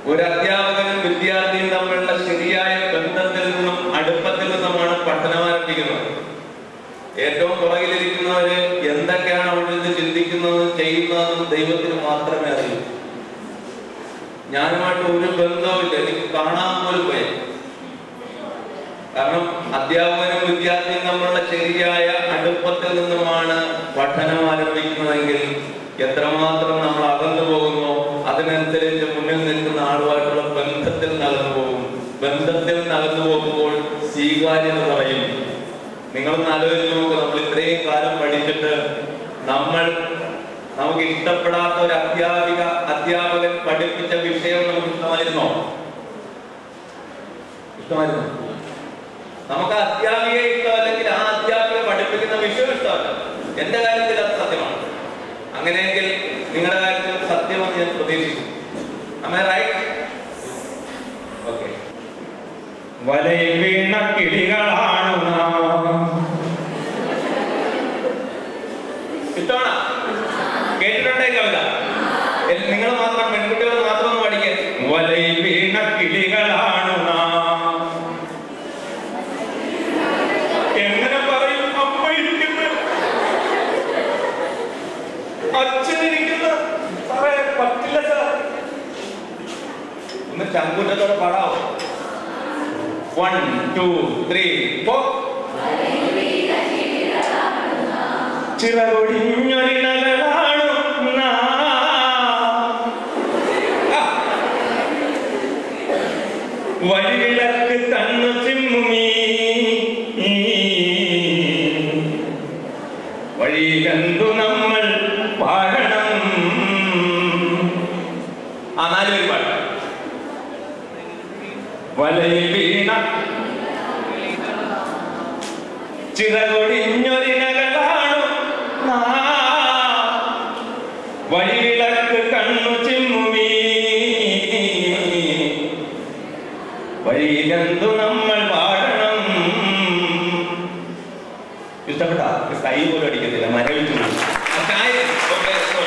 ഒരു അധ്യാപകനും വിദ്യാർത്ഥിയും തമ്മിലുള്ള ശരിയായ ബന്ധത്തിൽ നിന്നും അടുപ്പത്തിൽ നിന്നുമാണ് പഠനം ആരംഭിക്കുന്നത് ഏറ്റവും പുറകിലിരിക്കുന്നവര് എന്തൊക്കെയാണ് അവിടെ നിന്ന് ചിന്തിക്കുന്നതും ചെയ്യുന്നതെന്നും ദൈവത്തിന് മാത്രമേ അറിയൂ ഞാനുമായിട്ട് ഒരു ബന്ധവുമില്ല എനിക്ക് കാണാൻ പോലും പോയി കാരണം അധ്യാപകനും വിദ്യാർത്ഥിയും തമ്മിലുള്ള ശരിയായ അടുപ്പത്തിൽ നിന്നുമാണ് പഠനം ആരംഭിക്കുന്നതെങ്കിൽ എത്രമാത്രം നമ്മൾ അകന്നു പോകുന്നു അതിനനുസരിച്ച് മുന്നിൽ നിൽക്കുന്ന ആളുമായിട്ടുള്ള ബന്ധത്തിൽ നകന്നു പോകും ബന്ധത്തിൽ നകന്നു പോകുമ്പോൾ സ്വീകാര്യത പറയും നിങ്ങളൊന്ന് ആലോചിച്ച് നോക്കുക നമ്മൾ ഇത്രയും കാലം പഠിച്ചിട്ട് നമ്മൾ നമുക്ക് ഇഷ്ടപ്പെടാത്ത ഒരു അധ്യാപിക അധ്യാപകൻ പഠിപ്പിച്ച വിഷയം നമുക്ക് ഇഷ്ടമായിരുന്നോ ഇഷ്ടമായിരുന്നോ നമുക്ക് അധ്യാപികയെ ഇഷ്ടമല്ലെങ്കിൽ ആ അധ്യാപിക പഠിപ്പിക്കുന്ന വിഷയം ഇഷ്ടമല്ല എന്റെ കാര്യത്തിൽ അത് സത്യമാണ് അങ്ങനെയെങ്കിൽ നിങ്ങളുടെ കാര്യത്തിൽ സത്യമെന്ന് ഞാൻ പ്രതീക്ഷിക്കുന്നു അമ്മ റൈറ്റ് ഓക്കെ വലയിൽ വീണ കിളികളാണു നാം ഇഷ്ടമാണ് കേട്ടിട്ടുണ്ടേ കവിത നിങ്ങൾ മാത്രം പെൺകുട്ടികൾ മാത്രം ഒന്ന് പഠിക്കാൻ വലയിൽ വീണ കിളികളാണു നാം എങ്ങനെ പറയും അമ്മ ഇരിക്കുന്ന അച്ഛൻ ഇരിക്കുന്ന സാറേ പറ്റില്ല സാർ ഒന്ന് ചങ്കൂറ്റത്തോടെ പാടാവോ വൺ ടു ത്രീ ഫോർ ചിറകൊടിഞ്ഞൊരിണകളാണു നാം വഴിവിളക്ക് തന്നു ചിമ്മുമീ വഴിയിലെന്തു നമ്മൾ പാടണം ആ നാല് പേര് പാടാം വലയിൽ വീണ ചിറകൊടിഞ്ഞൊരിനകളാണു നാം. വഴിവിളക്ക് കണ്ണു ചിമ്മുമീ വഴിയിലെന്തു നമ്മൾ പാടണം ഇഷ്ടപ്പെട്ട കൈ പോലും അടിക്കത്തില്ല മരവിച്ചു പോയി. ആ ചായ ഓക്കേ, sorry.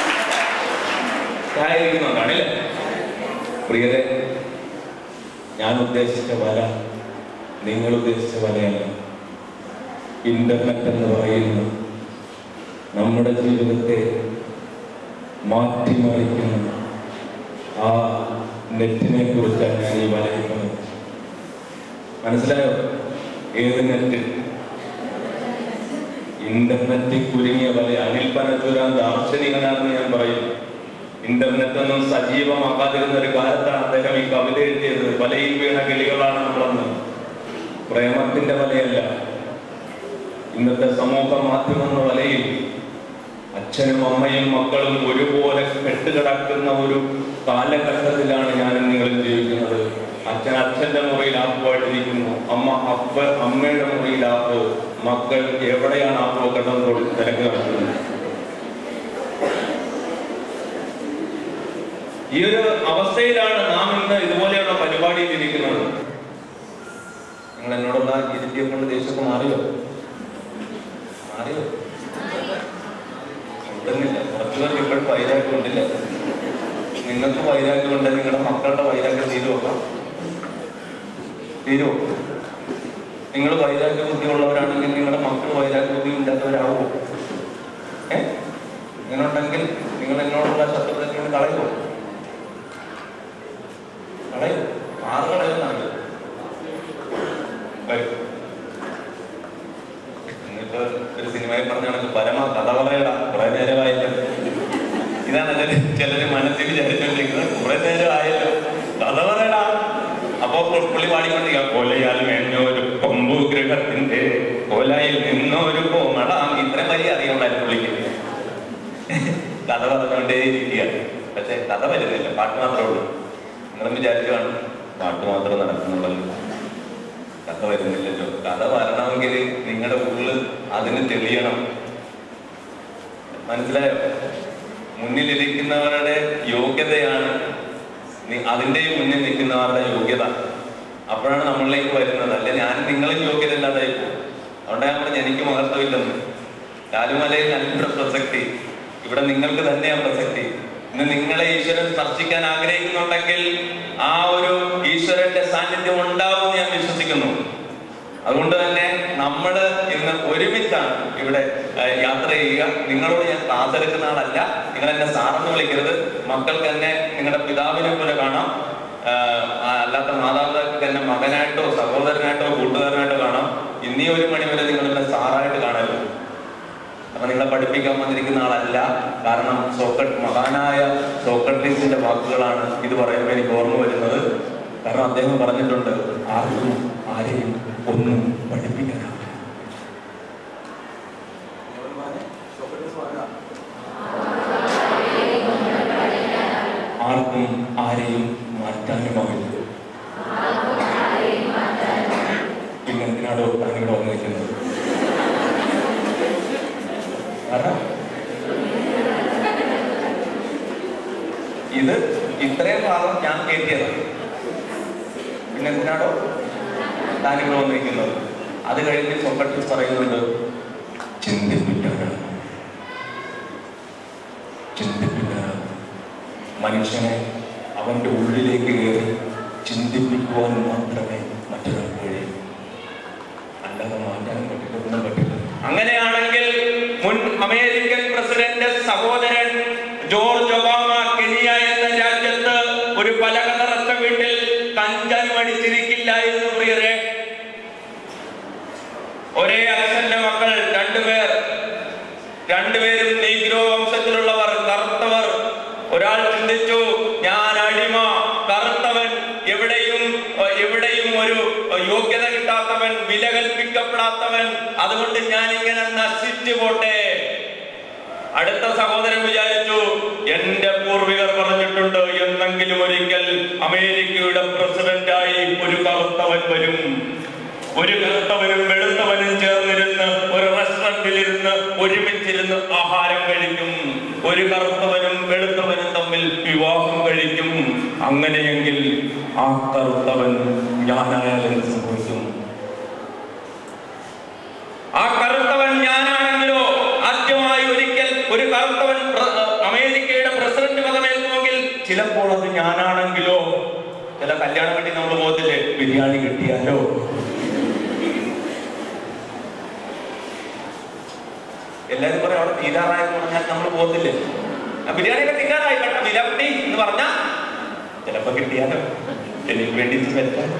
ചായ ഇരിക്കുന്നുണ്ടാണല്ലേ പ്രിയരെ ഞാൻ ഉദ്ദേശിച്ച വല നിങ്ങൾ ഉദ്ദേശിച്ച വലയല്ല ഇന്റർനെറ്റ് എന്ന് പറയുന്ന നമ്മുടെ ജീവിതത്തെ മാറ്റിമറിക്കുന്ന ആ നെറ്റിനെ കുറിച്ചാണ് ഞാൻ ഈ വലയുന്നത് മനസ്സിലായോ ഏത് നെറ്റ് ഇന്റർനെറ്റിൽ കുരുങ്ങിയ വല അനിൽ പനച്ചൂരാൻ ദാർശനികനാണെന്ന് ഞാൻ പറയും ഇന്റർനെറ്റ് ഒന്നും സജീവമാക്കാതിരുന്ന ഒരു കാലത്താണ് അദ്ദേഹം ഈ കവിത എഴുതിയത് വലയിൽ വീണ കിളികളാണ് നമ്മളെന്ന് പ്രേമത്തിന്റെ വലയല്ല ഇന്നത്തെ സമൂഹ മാധ്യമ വലയിൽ അച്ഛനും അമ്മയും മക്കളും ഒരുപോലെ കെട്ടുകിടക്കുന്ന ഒരു കാലഘട്ടത്തിലാണ് ഞാനും നിങ്ങളും ജീവിക്കുന്നത് അച്ഛൻ അച്ഛന്റെ മുറിയിൽ ആപ്പുമായിട്ടിരിക്കുന്നു അമ്മ അപ്പ അമ്മയുടെ മുറിയിൽ ആപ്പ് മക്കൾ എവിടെയാണ് ആപ്പ് കിടന്നു തിരക്ക് നടക്കുന്നത് ഈ ഒരു അവസ്ഥയിലാണ് നാം ഇന്ന് ഇതുപോലെയുള്ള പരിപാടിയിൽ ഇരിക്കുന്നത് നിങ്ങൾ എന്നോടുള്ള ഇരുത്തിയെ കൊണ്ട് ദേശമൊക്കെ മാറിയോ മാറിയോ ഉണ്ടെന്നില്ല കുറച്ചു പേർക്ക് ഇപ്പോഴും വൈരാഗ്യം ഉണ്ടില്ല നിങ്ങൾക്ക് വൈരാഗ്യം ഉണ്ട് നിങ്ങളുടെ മക്കളുടെ വൈരാഗ്യം തീരു നോക്കാം തീരുമോ നിങ്ങൾ വൈരാഗ്യ ബുദ്ധിയുള്ളവരാണെങ്കിൽ നിങ്ങളുടെ മക്കൾ വൈരാഗ്യ ബുദ്ധി ഇല്ലാത്തവരാകുമോ ഏ അങ്ങനെയുണ്ടെങ്കിൽ നിങ്ങൾ എന്നോടുള്ള ശത്രുതയ്ക്ക് കളയുമോ കളയോ ആറ് കളയുന്നതാണ് വരും ഇന്നിപ്പോ ഒരു സിനിമയിൽ പറഞ്ഞ കണക്ക് പരമ കഥ പറയടാ കുറെ നേരമായില്ല ഇതാണ് ചിലര് ചിലര് മനസ്സിൽ വിചാരിച്ചോണ്ടിരിക്കുന്നത് കുറെ നേരമായല്ലോ കഥ പറയടാ അപ്പൊ പു- പുള്ളി പാടിക്കൊണ്ടിരിക്കുക കൊലയാൽ മേഞ്ഞൊരു കൊമ്പു ഗൃഹത്തിന്റെ കൊലയിൽ നിന്നൊരു കോമളാം ഇത്രയും വലിയ അറിയുണ്ടായിരുന്നു പുള്ളിക്ക് കഥ പറഞ്ഞുകൊണ്ടേ ഇരിക്കുക പക്ഷെ കഥ വരുന്നില്ല പാട്ട് മാത്രമേ ഉള്ളൂ നിങ്ങളും വിചാരിച്ചു കാണും പാട്ട് മാത്രം നടക്കുന്നുള്ളല്ലോ കഥ വരുന്നില്ലല്ലോ കഥ വരണമെങ്കിൽ നിങ്ങളുടെ ഉള്ളിൽ അതിന് തെളിയണം മനസ്സിലായോ മുന്നിലിരിക്കുന്നവരുടെ യോഗ്യതയാണ് നി- അതിന്റെ മുന്നിൽ നിൽക്കുന്നവരുടെ യോഗ്യത അപ്പോഴാണ് നമ്മളിലേക്ക് വരുന്നത് അല്ലെ ഞാൻ നിങ്ങളും യോഗ്യത ഇല്ലാതായി പോകും അതുകൊണ്ട് ഞാൻ പറഞ്ഞു എനിക്ക് മഹത്വമില്ലെന്ന് കാലുമലയിൽ നല്ല പ്രസക്തി ഇവിടെ നിങ്ങൾക്ക് തന്നെയാണ് പ്രസക്തി ഇന്ന് നിങ്ങളെ ഈശ്വരൻ സ്പർശിക്കാൻ ആഗ്രഹിക്കുന്നുണ്ടെങ്കിൽ ആ ഒരു ഈശ്വരന്റെ സാന്നിധ്യം ഉണ്ടാവും എന്ന് ഞാൻ വിശ്വസിക്കുന്നു അതുകൊണ്ട് തന്നെ നമ്മൾ ഇന്ന് ഒരുമിച്ചാണ് ഇവിടെ ഏഹ്, യാത്ര ചെയ്യുക നിങ്ങളോട് ഞാൻ ക്ലാസ് എടുക്കുന്ന ആളല്ല നിങ്ങൾ എന്നെ സാറെന്ന് വിളിക്കരുത് മക്കൾക്ക് എന്നെ നിങ്ങളുടെ പിതാവിനെ പോലെ കാണാം ആഹ്, ആ അല്ലാത്ത മാതാപിതാക്കൾക്ക് എന്നെ മകനായിട്ടോ സഹോദരനായിട്ടോ കൂട്ടുകാരനായിട്ടോ കാണാം ഇന്നീ ഒരു മണി വരെ നിങ്ങൾ എന്നെ സാറായിട്ട് കാണരുത് അപ്പൊ നിങ്ങളെ പഠിപ്പിക്കാൻ വന്നിരിക്കുന്ന ആളല്ല കാരണം സോക്രട്ട് മഹാനായ സോക്രട്ടീസിന്റെ വാക്കുകളാണ് ഇത് പറയുമ്പോൾ എനിക്ക് ഓർമ്മ വരുന്നത് കാരണം അദ്ദേഹം പറഞ്ഞിട്ടുണ്ട് ആർക്കും ആരെയും ഒന്നും പഠിപ്പിക്കാനാവില്ല ആർക്കും ആരെയും മാറ്റാനുമാവില്ല പിന്നെ എന്തിനാടോ താനിവിടെ വന്നു നിൽക്കുന്നത് കാരണം ഇത് ഇത്രയും ഭാഗം ഞാൻ കയറ്റിയതാണ് പിന്നെ എന്തിനാണോ താനിവിടെ വന്നിരിക്കുന്നത് അത് കഴിഞ്ഞ് സോക്രട്ടീസ് പറയുന്നുണ്ട് ചിന്തിപ്പിക്കാനാണ് ചിന്തിപ്പിക്കാനാണ് മനുഷ്യനെ അവന്റെ ഉള്ളിലേക്ക് കയറി ചിന്തിപ്പിക്കുവാൻ മാത്രമേ മറ്റൊരാൾക്ക് കഴിയൂ അല്ലാതെ മാറ്റാനും പറ്റില്ല ഒന്നും പറ്റില്ല അങ്ങനെയാണെങ്കിൽ മുൻ അമേരിക്കൻ പ്രസിഡന്റ് സഹോദരൻ ജോർജ് ഒബാമ കെനിയ എന്ന രാജ്യത്ത് ഒരു പലക നിറച്ച വീട്ടിൽ കഞ്ചാൻ അടിച്ചിരിക്കില്ലായിരുന്നു പ്രിയരെ ഒരേ അച്ഛന്റെ മക്കൾ രണ്ടുപേർ രണ്ടുപേരും നീഗ്രോ വംശത്തിലുള്ളവർ കറുത്തവർ ഒരാൾ ചിന്തിച്ചു ഞാൻ അടിമ കറുത്തവൻ എവിടെയും ഏർ, എവിടെയും ഒരു ഏർ, യോഗ്യത കിട്ടാത്തവൻ വില കൽപ്പിക്കപ്പെടാത്തവൻ അതുകൊണ്ട് ഞാൻ ഇങ്ങനെ നശിച്ചു പോട്ടെ അടുത്ത സഹോദരൻ വിചാരിച്ചു എന്റെ പൂർവികർ പറഞ്ഞിട്ടുണ്ട് എന്നെങ്കിലും ഒരിക്കൽ അമേരിക്കയുടെ പ്രസിഡന്റായി ഒരു കറുത്തവൻ വരും ഒരു കറുത്തവനും വെളുത്തവനും ചേർന്നിരുന്ന് ഒരു റെസ്റ്റോറന്റിൽ ഇരുന്ന് ഒരുമിച്ചിരുന്ന് ആഹാരം കഴിക്കും ഒരു കറുത്തവനും വെളുത്തവനും തമ്മിൽ വിവാഹം കഴിക്കും അങ്ങനെയെങ്കിൽ ആ കറുത്തവൻ ഞാനായാലും സംഭവിക്കും ആ കറുത്തവൻ ഞാനാണെങ്കിലോ ആദ്യമായി ഒരിക്കൽ ഒരു കറുത്തവൻ പ്ര- അമേരിക്കയുടെ പ്രസിഡന്റ് പദമേൽക്കുമെങ്കിൽ ചിലപ്പോൾ അത് ഞാനാണെങ്കിലോ ചില കല്യാണം വേണ്ടി നമ്മൾ പോകത്തില്ലേ ബിരിയാണി കിട്ടിയാലോ എല്ലാരും പറയും അവിടെ തീരാറായി പറഞ്ഞാൽ നമ്മൾ പോകത്തില്ലേ ആ ബിരിയാണിയൊക്കെ തീരാറായി കേട്ടോ വിലപ്പി എന്ന് പറഞ്ഞാൽ ചിലപ്പോ കിട്ടിയാലോ എനിക്ക് വേണ്ടി വെച്ചാലോ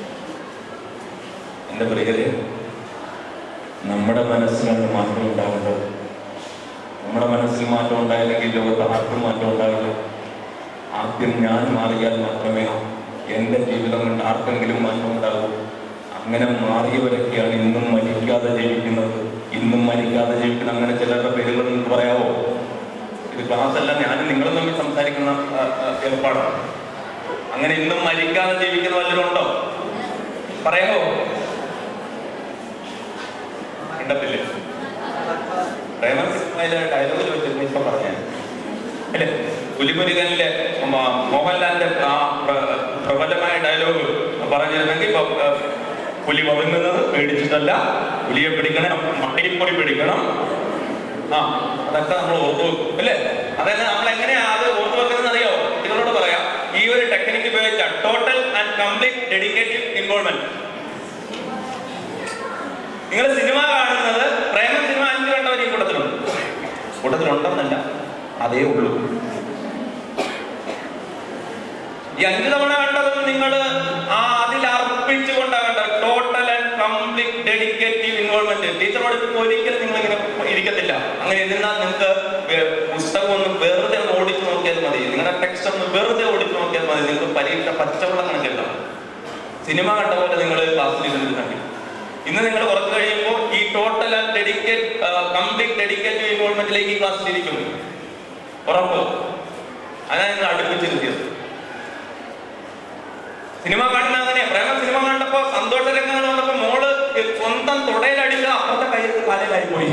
എന്റെ പ്രിയരെ നമ്മുടെ മനസ്സിലാണ് മാറ്റം ഉണ്ടാകേണ്ടത് നമ്മുടെ മനസ്സിൽ മാറ്റം ഉണ്ടായില്ലെങ്കിൽ ലോകത്ത് ആർക്കും മാറ്റം ഉണ്ടാകില്ല ആദ്യം ഞാൻ മാറിയാൽ മാത്രമേ എൻ്റെ ജീവിതം കൊണ്ട് ആർക്കെങ്കിലും മാറ്റം ഉണ്ടാകൂ അങ്ങനെ മാറിയവരൊക്കെയാണ് ഇന്നും മരിക്കാതെ ജീവിക്കുന്നത് ഇന്നും മരിക്കാതെ ജീവിക്കുന്ന അങ്ങനെ ചിലരുടെ പേരുകൾ നിങ്ങൾക്ക് പറയാവോ ഇത് ക്ലാസ് അല്ല ഞാനും നിങ്ങളും തമ്മിൽ സംസാരിക്കുന്ന ആ, ആ, ഏർപ്പാടാണ് അങ്ങനെ ഇന്നും മരിക്കാതെ ജീവിക്കുന്ന വല്ലവരും ഉണ്ടോ പറയാമോ കണ്ടത്തില്ലേ പ്രേമ സിനിമയിലെ ഡയലോഗിൽ വെച്ചിരുന്നു ഇപ്പൊ പറഞ്ഞ അല്ലേ പുലിമുരുകനിലെ മ- മോഹൻലാലിന്റെ ആ പ്ര- പ്രബലമായ ഡയലോഗ് പറഞ്ഞിരുന്നെങ്കിൽ ഇപ്പൊ ആ, പുലി പതുങ്ങുന്നത് പേടിച്ചിട്ടല്ല പുലിയെ പിടിക്കണം മട്ടയിപ്പൊടി പിടിക്കണം ആ അതൊക്കെ നമ്മൾ ഓർത്തു വെക്കും അല്ലേ അതായത് നമ്മൾ എങ്ങനെയാ അത് ഓർത്തു വെക്കുന്നത് അറിയോ നിങ്ങളോട് പറയാം ഈ ഒരു ടെക്നിക്ക് ഉപയോഗിച്ച total and complete dedicative involvement നിങ്ങൾ സിനിമ കാണുന്നത് പ്രേമ സിനിമ അഞ്ച് കണ്ടവർ ഈ കൂട്ടത്തിലുണ്ട് കൂട്ടത്തിലുണ്ടെന്നല്ല അതേ ഉള്ളൂ ഈ അഞ്ച് തവണ കണ്ടതും നിങ്ങൾ ആ അതിൽ അർപ്പിച്ചുകൊണ്ടാണ് കണ്ടത് total and complete dedicative involvement ടീച്ചറോട് ഇപ്പൊ ഒരിക്കലും നിങ്ങൾ ഇങ്ങനെ ഇരിക്കത്തില്ല അങ്ങനെ ഇരുന്നാൽ നിങ്ങൾക്ക് വെ- പുസ്തകം ഒന്ന് വെറുതെ ഒന്ന് ഓടിച്ചു നോക്കിയാൽ മതി നിങ്ങളുടെ ടെക്സ്റ്റ് ഒന്ന് വെറുതെ ഓടിച്ചു നോക്കിയാൽ മതി നിങ്ങൾക്ക് പരീക്ഷ പച്ചവെള്ളം കണക്കില്ല സിനിമ കണ്ട പോലെ നിങ്ങൾ ക്ലാസ്സിൽ ഇരുന്നിട്ട് കണ്ടില്ല ഇന്ന് നിങ്ങൾ കുറച്ച് കഴിയുമ്പോൾ ഈ total and dedicate complete dedicative ഇൻവോൾവ്മെന്റിലേക്ക് ഈ ക്ലാസ്സിൽ ഇരിക്കും ഉറപ്പ് അതാണ് നിങ്ങൾ അടുപ്പിച്ചിരുത്തിയത് സിനിമ കാണുന്ന അങ്ങനെ പ്രേമ സിനിമ കണ്ടപ്പോ സന്തോഷ രംഗങ്ങൾ വന്നപ്പോ മോള് സ്വന്തം തുടയിലടിക്കുക അപ്പുറത്തെ കയ്യിൽ കാലിലായി പോയി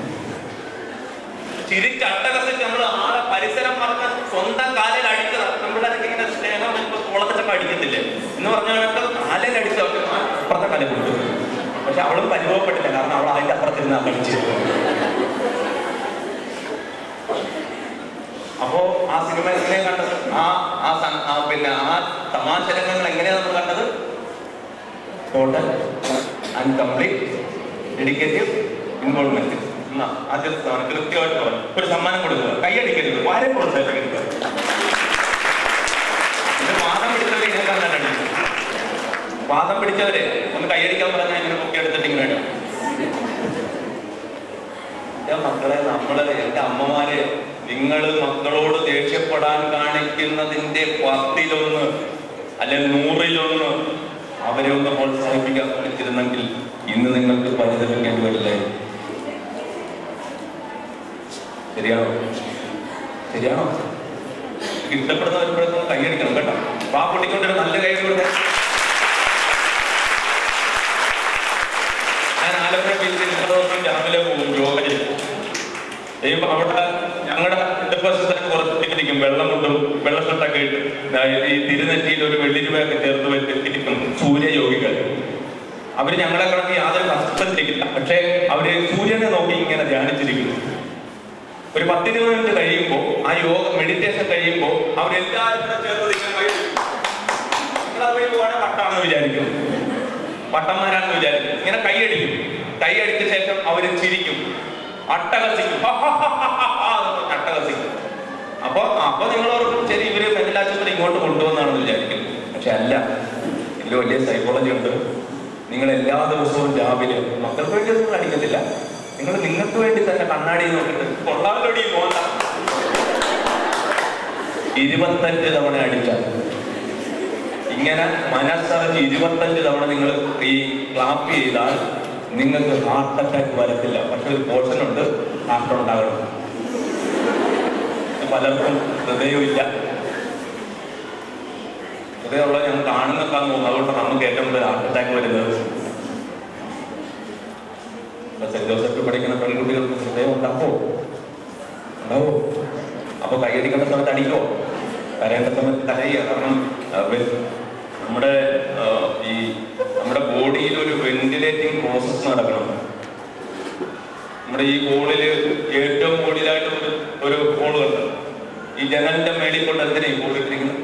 ചിരിച്ചട്ടകസിച്ച് നമ്മൾ ആളെ പരിസരം മറന്ന് സ്വന്തം കാലിൽ അടിച്ചത് പെൺപിള്ളേരൊക്കെ ഇങ്ങനെ സ്നേഹം വരുമ്പോ കുളത്തിട്ടൊക്കെ അടിക്കത്തില്ലേ എന്ന് പറഞ്ഞാൽ കാലിൽ അടിച്ച അപ്പുറത്തെ കാലിൽ കൊടുത്തു പക്ഷെ അവളും പരിഭവപ്പെട്ടില്ല കാരണം അവൾ അതിന്റെ അപ്പുറത്തിരുന്ന് കളിച്ചു അപ്പോ ആ സിനിമയെ പിന്നെ ആ തമാശ രംഗങ്ങൾ എങ്ങനെയാണ് നമ്മൾ കണ്ടത് total and complete dedicative involvement എന്നാ ആദ്യത്തെ സ്ഥാനം കൃത്യമായിട്ട് പറഞ്ഞു ഒരു സമ്മാനം കൊടുക്കുക കൈയടിക്കരുത് വളരെ പ്രോത്സാഹിപ്പിക്കരുത് ഇത് വാദം പിടിച്ചവരെ ഇതിനെ തന്നെ വാദം പിടിച്ചവരെ ഒന്ന് കൈയടിക്കാൻ പറഞ്ഞാൽ ഇങ്ങനെ പൊക്കി എടുത്തിട്ട് ഇങ്ങനെ ഇടും. എന്റെ മക്കളെ നമ്മള് എന്റെ അമ്മമാര് നിങ്ങൾ മക്കളോട് ദേഷ്യപ്പെടാൻ കാണിക്കുന്നതിന്റെ പത്തിലൊന്ന് അല്ലെ നൂറിലൊന്ന് അവരെ ഒന്ന് പ്രോത്സാഹിപ്പിക്കാൻ കാണിച്ചിരുന്നെങ്കിൽ ഇന്ന് നിങ്ങൾക്ക് പരിതപിക്കേണ്ടി വരില്ലേ ശരിയാണോ ശരിയാണോ ഇഷ്ടപ്പെടുന്നവരുമ്പോഴൊക്കെ കൈയടിക്കണം കേട്ടോ അപ്പൊ ആ കുട്ടിക്കൊണ്ടൊരു നല്ല കൈ കൊടുത്തേ ഞാൻ ആലപ്പുഴ ബീച്ചിൽ ഇത്ര ദിവസം രാവിലെ പോകും യോഗയിൽ ചെയ്യുമ്പോൾ അവിടെ ഞങ്ങളുടെ ഇടപ്പശത്തിന് കുറച്ച് ഇരിക്കും വെള്ളം കൊണ്ടും വെള്ളക്കെട്ടൊക്കെ ഇട്ട് ദാ ഈ തിരുനെറ്റിയിൽ ഒരു വെള്ളി രൂപയൊക്കെ ചേർത്ത് വെച്ചിരിക്കും സൂര്യയോഗികൾ അവര് ഞങ്ങളെ കണക്ക് യാതൊരു കഷ്ടത്തിരിക്കില്ല പക്ഷേ അവര് സൂര്യനെ നോക്കി ഇങ്ങനെ ധ്യാനിച്ചിരിക്കുന്നു ഒരു പത്തിരുപത് മിനിറ്റ് കഴിയുമ്പോൾ ആ യോഗ മെഡിറ്റേഷൻ കഴിയുമ്പോൾ അവരെല്ലാവരും കൂടെ ചേർന്ന് നിൽക്കാൻ കഴിയും നിങ്ങൾ അതുവഴി പോവാണെങ്കിൽ പട്ടാണെന്ന് വിചാരിക്കും പട്ടന്മാരാണെന്ന് വിചാരിക്കും ഇങ്ങനെ കൈയടിക്കും കൈയടിച്ച ശേഷം അവര് ചിരിക്കും അട്ടഹസിക്കും അട്ടഹസിക്കും അപ്പൊ അപ്പൊ നിങ്ങൾ ഓർക്കും ശരി ഇവര് മെന്റൽ ആശുപത്രി ഇങ്ങോട്ട് കൊണ്ടുവന്നാണെന്ന് വിചാരിക്കും പക്ഷെ അല്ല ഇതിൽ വലിയ സൈക്കോളജി ഉണ്ട് നിങ്ങൾ എല്ലാ ദിവസവും രാവിലെ മക്കൾക്ക് വേണ്ടി ഒന്നും അടിക്കത്തില്ല നിങ്ങൾ നിങ്ങൾക്ക് വേണ്ടി തന്നെ കണ്ണാടി നോക്കിയിട്ട് കൊള്ളാമല്ലോടി പോകണ്ട ഇരുപത്തഞ്ച് തവണ അടിച്ചാൽ ഇങ്ങനെ മനസ്സറിഞ്ഞ് ഇരുപത്തഞ്ച് തവണ നിങ്ങൾ ഈ ക്ലാപ്പ് ചെയ്താൽ നിങ്ങൾക്ക് ഹാർട്ട് അറ്റാക്ക് വരത്തില്ല പക്ഷെ ഒരു പോർഷൻ ഉണ്ട് ഹാർട്ട് ഉണ്ടാകണം ഇത് പലർക്കും ഹൃദയമില്ല ഹൃദയമുള്ള ഞങ്ങൾ കാണുന്നൊക്കെയാന്ന് തോന്നുന്നു അതുകൊണ്ട് നമുക്ക് ഏറ്റവും കൂടുതൽ ഹാർട്ട് അറ്റാക്ക് വരുന്നത് ഇപ്പൊ സെന്റ് ജോസഫ് പഠിക്കുന്ന പെൺകുട്ടികൾക്ക് ഹൃദയം ഉണ്ടാവോ ഉണ്ടാവോ അപ്പൊ കൈയടിക്കേണ്ട സമയത്ത് അടിക്കോ കരയേണ്ട സമയത്ത് കരയുക കാരണം ആ, വെ- നമ്മുടെ ആ, ഈ നമ്മുടെ ബോഡിയിൽ ഒരു വെന്റിലേറ്റിംഗ് പ്രോസസ് നടക്കണം നമ്മുടെ ഈ ഹോളില് ഏറ്റവും കൂടുതലായിട്ട് ഒരു ഒരു ഹോളുണ്ട് ഈ ജനലിന്റെ മേളിൽ കൊണ്ട് എന്തിനാ ഈ ഹോൾ ഇട്ടിരിക്കുന്നത്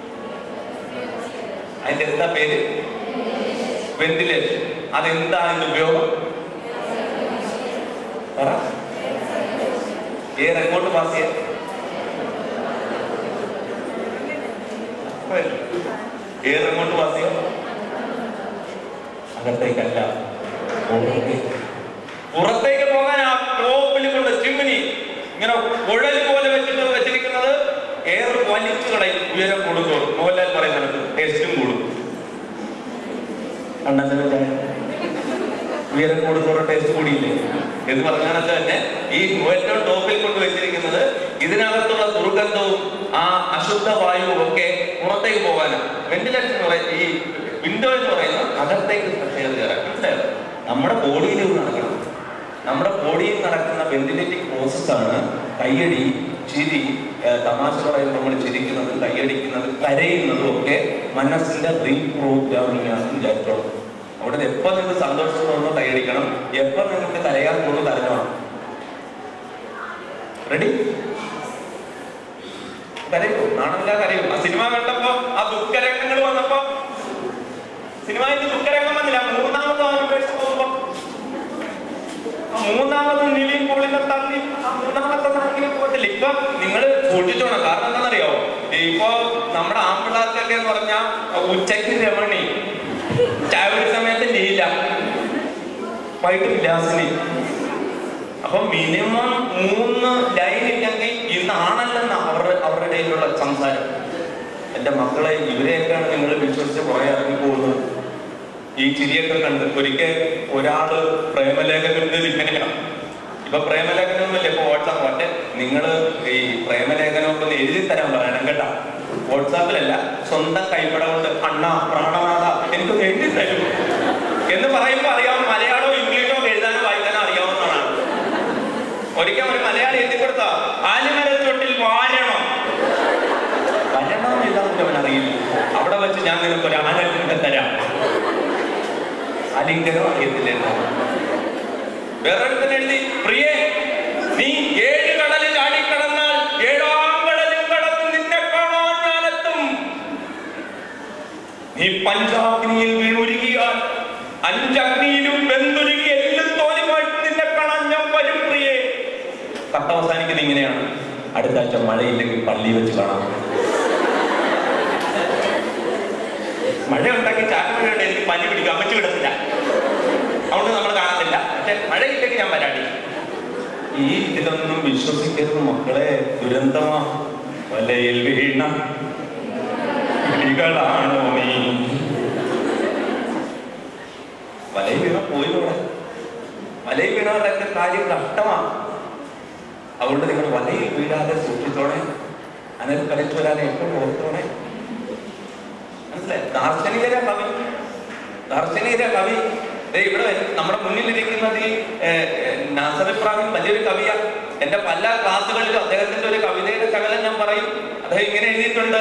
അതിന്റെ എന്താ പേര് വെന്റിലേഷൻ അതെന്താ അതിന്റെ ഉപയോഗം പറ എയർ എങ്ങോട്ട് പാസ് ചെയ്യാൻ എയർ എങ്ങോട്ട് പാസ് ചെയ്യാം അകത്തേക്കല്ല പുറത്തേക്ക്. പുറത്തേക്ക് പോകാൻ ആ ടോപ്പിൽ കൊണ്ട് ചിമ്മിനി ഇങ്ങനെ കുഴൽ പോലെ വെച്ചിട്ട് വെച്ചിരിക്കുന്നത് എയർ വലിച്ചു കളയും ഉയരം കൊടുക്കും മോഹൻലാൽ പറയുന്നത് ടേസ്റ്റും കൂടും കണ്ണന്റെ ചായ ഉയരം കൂടുന്നതോടെ ടേസ്റ്റ് കൂടിയില്ലേ എന്ന് പറഞ്ഞാൽ തന്നെ ഈ ഏറ്റവും ടോപ്പിൽ കൊണ്ട് വെച്ചിരിക്കുന്നത് ഇതിനകത്തുള്ള ദുർഗന്ധവും ആ അശുദ്ധ വായുവും ഒക്കെ പുറത്തേക്ക് പോകാനാണ് വെന്റിലേഷൻ എന്ന് പറയുന്നത് ഈ വിൻഡോ എന്ന് പറയുന്നത് അകത്തേക്ക് പ്രത്യേകത കയറാൻ മനസ്സിലായോ നമ്മുടെ ബോഡിയിൽ ഇത് നടക്കണം നമ്മുടെ ബോഡിയിൽ നടക്കുന്ന വെന്റിലേറ്റിംഗ് പ്രോസസ്സാണ് കയ്യടി ചിരി ഏഹ് തമാശ പറയുമ്പോൾ നമ്മൾ ചിരിക്കുന്നതും കൈയടിക്കുന്നതും കരയുന്നതും ഒക്കെ മനസ്സിന്റെ റീപ്രോഗ്രാമിംഗ് ആണെന്ന് വിചാരിച്ചോളൂ അവിടെ എപ്പോ നിങ്ങൾക്ക് സന്തോഷം തോന്നുന്നു കൈയടിക്കണം എപ്പോ നിങ്ങൾക്ക് കരയാൻ തോന്നുന്നു കരഞ്ഞോണം റെഡി കരയോ നാണമില്ല കരയോ ആ സിനിമ കണ്ടപ്പോ ആ ദുഃഖരംഗങ്ങൾ വന്നപ്പോ സിനിമയിൽ ദുഃഖരംഗം വന്നില്ല മൂന്നാമത് അവൻ ഉപേക്ഷിച്ച് പോകുമ്പോ ആ മൂന്നാമത് നിവിൻ പോളിനെ തള്ളി ആ മൂന്നാമത്തെ നാട്ടിൽ പോകത്തില്ല ഇപ്പൊ നിങ്ങൾ സൂക്ഷിച്ചോണം കാരണം എന്താണെന്നറിയാവോ ഇപ്പൊ നമ്മുടെ ആമ്പിള്ളാർക്കൊക്കെ എന്ന് പറഞ്ഞാൽ ഉച്ചയ്ക്ക് രമണി ചായ സമയത്ത് ലീല വൈകിട്ട് വിലാസിനി അപ്പൊ മിനിമം മൂന്ന് ലൈൻ ഇല്ലെങ്കിൽ ഇന്നാണല്ലെന്ന് അവരുടെ അവരുടെ ഇടയിലുള്ള സംസാരം എന്റെ മക്കളെ ഇവരെയൊക്കെയാണ് നിങ്ങൾ വിശ്വസിച്ച് കുറെ ഇറങ്ങി പോകുന്നത് ഈ ചിരിയൊക്കെ കണ്ട് ഒരിക്കൽ ഒരാള് പ്രേമലേഖനം ഇങ്ങനെയാണ് ഇപ്പൊ പ്രേമലേഖനമൊന്നുമില്ല ഇപ്പൊ വാട്സാപ്പ് മറ്റേ നിങ്ങള് ഈ പ്രേമലേഖനമൊക്കെ ഒന്ന് എഴുതി തരാൻ പറയണം കേട്ടാ വാട്സാപ്പിലല്ല സ്വന്തം കൈപ്പട കൊണ്ട് അണ്ണ പ്രാണനാഥ എനിക്കൊന്ന് എഴുതി തരൂ എന്ന് പറയുമ്പോ അറിയാം മലയാളമോ ഇംഗ്ലീഷോ എഴുതാനോ വായിക്കാനോ അറിയാവുന്നതാണ് ഒരിക്കൽ ഒരു മലയാളി എഴുതി കൊടുത്ത ആലിമരത്തൊട്ടിൽ വാരണം വരണം എഴുതാൻ അവൻ അറിയില്ല അവിടെ വെച്ച് ഞാൻ നിനക്ക് ഒരു ആനലിംഗം തരാം ആലിംഗനം അറിയത്തില്ല എന്നാണ് വേറൊരുത്തൻ എഴുതി പ്രിയേ നീ ഏഴ് കടലിൽ ചാടിക്കടന്നാൽ ഏഴാം കടലിൽ കടന്ന് നിന്നെ കാണാൻ ഞാനെത്തും നീ പഞ്ചാഗ്നിയിൽ വീണുരുകിയാൽ അഞ്ചഗ്നിയിലും വെന്തുരുകി എല്ലും തോലുമായിട്ട് നിന്നെ കാണാൻ ഞാൻ വരും പ്രിയേ കത്ത് അവസാനിക്കുന്നത് ഇങ്ങനെയാണ് അടുത്ത ആഴ്ച മഴയില്ലെങ്കിൽ പള്ളി വെച്ച് കാണാം മഴ ഉണ്ടാക്കി ചാറ്റമഴയുണ്ട് എനിക്ക് പനി പിടിക്കും അമ്മച്ചു വിടത്തില്ല അതുകൊണ്ട് നമ്മൾ കാണത്തില്ല പക്ഷെ മഴയില്ലെങ്കിൽ ഞാൻ വരാടി ഈ ഇതൊന്നും വിശ്വസിക്കരുത് മക്കളെ ദുരന്തമാ വലയിൽ വീണ കിളികളാണോ നീ വലയിൽ വീണ പോയി ഇവിടെ വലയിൽ വീണവരുടെ കാര്യം കഷ്ടമാണ് അതുകൊണ്ട് നിങ്ങൾ വലയിൽ വീഴാതെ സൂക്ഷിച്ചോണേ അനൽ കളിച്ചു വരാതെ എപ്പോഴും ഓർത്തോണേ മനസ്സിലായി ദാർശനികര കവി ദാർശനികര കവി ദേ ഇവിടെ നമ്മുടെ മുന്നിലിരിക്കുന്നത് ഈ ഏർ, ഏർ, നാസർ ഇബ്രാഹിം വലിയൊരു കവിയാ എന്റെ പല ക്ലാസ്സുകളിലും അദ്ദേഹത്തിന്റെ ഒരു കവിതയുടെ ശകലം ഞാൻ പറയും അദ്ദേഹം ഇങ്ങനെ എഴുതിയിട്ടുണ്ട്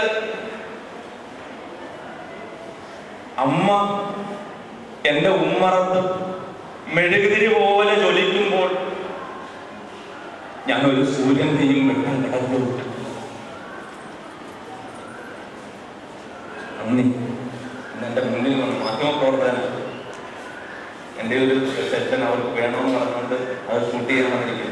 അമ്മ എന്റെ ഉമ്മറത്ത് മെഴുകുതിരി പോലെ ജ്വലിക്കുമ്പോൾ ഞാൻ ഒരു സൂര്യന്റെയും വെട്ടം കടന്നു നന്ദി ഇന്ന് എന്റെ മുന്നിൽ വന്ന് മാധ്യമപ്രവർത്തകൻ എൻ്റെ ഒരു സെഷൻ അവർക്ക് വേണമെന്ന് പറഞ്ഞുകൊണ്ട് അത് ഷൂട്ട് ചെയ്യാൻ വന്നിരിക്കും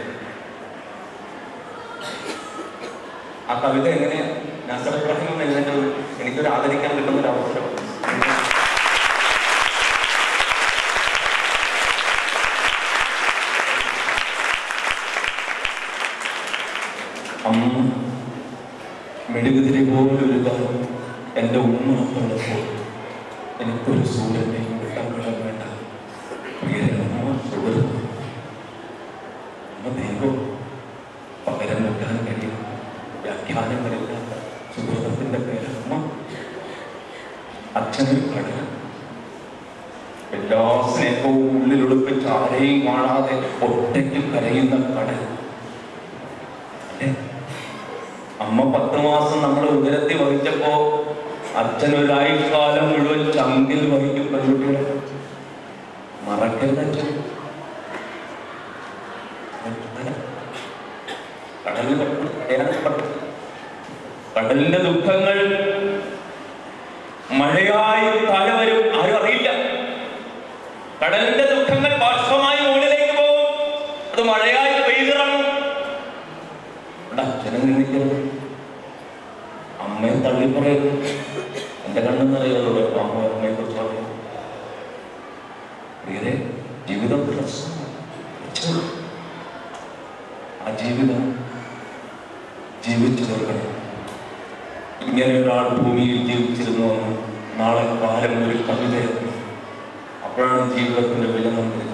ആ കവിത എങ്ങനെ നാസർ ഇബ്രാഹിം എഴുതേണ്ടത് എനിക്കൊരു ആദരിക്കാൻ കിട്ടുന്ന ഒരു അവസരം അമ്മ മെഴുകുതിരി പോലൊരു കാലം എൻ്റെ ഉമ്മറത്തുള്ളപ്പോൾ എനിക്കൊരു സൂര്യന്റെയും വെട്ടം കടം വേണ്ട പ്രിയരമ്മ സുഹൃത്ത് അമ്മ ദൈവം പകരം വെക്കാൻ കഴിയും വ്യാഖ്യാനങ്ങളില്ലാത്ത സുഹൃത്തിന്റെ പേരമ്മ അച്ഛനൊരു കടൽ എല്ലാ സ്നേഹവും ഉള്ളിലൊളിപ്പിച്ച് ആരെയും കാണാതെ ഒറ്റയ്ക്ക് കരയുന്ന കടൽ അല്ലേ അമ്മ പത്ത് മാസം നമ്മളെ ഉദരത്തിൽ വഹിച്ചപ്പോ അച്ഛൻ ഒരാഴ്ചക്കാലം മുഴുവൻ ചങ്കിൽ വഹിക്കും പെൺകുട്ടികളെ മറക്കരുത് അച്ഛൻ കടലിൽ പെട്ടു, കരയാൻ പെട്ടു. കടലിന്റെ ദുഃഖങ്ങൾ മഴയായി താഴെ വരും ആരും അറിയില്ല കടലിന്റെ ദുഃഖങ്ങൾ ബാഷ്പമായി മുകളിലേക്ക് പോകും അത് മഴയായി പെയ്തിറങ്ങും ഇവിടെ അച്ഛനെ നിന്ദിക്കരുത് അമ്മയെ തള്ളി പറയരുത് എന്റെ കണ്ണെന്നറിയുള്ളൂ അമ്മ അമ്മയെ കുറിച്ച് പറയും പ്രിയരെ ജീവിതം പ്രശ്നമാണ്. പ്രശ്നം. ആ ജീവിതം ജീവിച്ചു തീർക്കണം ഇങ്ങനെ ഒരാൾ ഭൂമിയിൽ ജീവിച്ചിരുന്നു എന്ന് നാളെ കാലം ഒരു കവിത അപ്പോഴാണ് ജീവിതത്തിന്റെ വില നമുക്ക്